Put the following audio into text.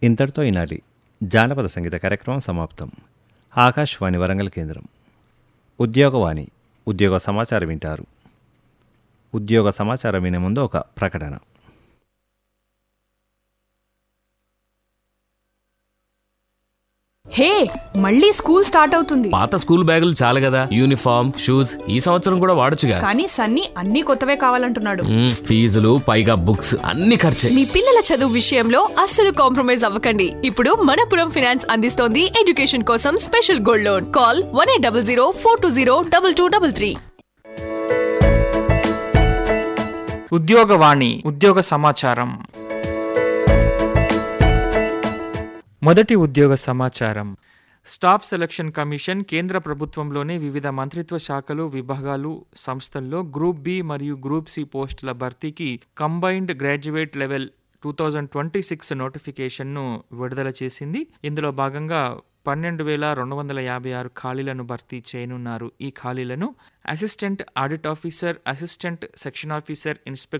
ఇంతటితో ఈనాటి జానపద సంగీత కార్యక్రమం సమాప్తం ఆకాశవాణి వరంగల్ కేంద్రం ఉద్యోగవాణి ఉద్యోగ సమాచారం వింటారు ఉద్యోగ సమాచారం వినే ముందు ఒక ప్రకటన హే మళ్ళీ స్కూల్ స్టార్ట్ అవుతుంది పాత స్కూల్ బ్యాగులు చాలు కదా యూనిఫామ్ షూస్ ఈ సంవత్సరం కూడా వాడొచ్చుగా కానీ సన్నీ అన్ని కొత్తవే కావాలంటున్నాడు మ్మ్, ఫీజులు పైగా బుక్స్ అన్ని ఖర్చే మీ పిల్లల చదువు విషయంలో అస్సలు కాంప్రమైజ్ అవ్వకండి ఇప్పుడు మనపురం ఫినాన్స్ అందిస్తోంది ఎడ్యుకేషన్ కోసం special gold loan call one eight double zero four two zero double two double three ఉద్యోగవాణి ఉద్యోగ సమాచారం మొదటి ఉద్యోగ సమాచారం స్టాఫ్ సెలక్షన్ కమిషన్ కేంద్ర ప్రభుత్వంలోని వివిధ మంత్రిత్వ శాఖలు విభాగాలు సంస్థల్లో గ్రూప్ బి మరియు గ్రూప్ సి పోస్టుల భర్తీకి combined graduate level two thousand twenty six నోటిఫికేషన్ను విడుదల చేసింది ఇందులో భాగంగా పన్నెండు వేల రెండు వందల యాభై ఆరు ఖాళీలను భర్తీ చేయనున్నారు ఈ ఖాళీలను assistant audit officer assistant section officer inspector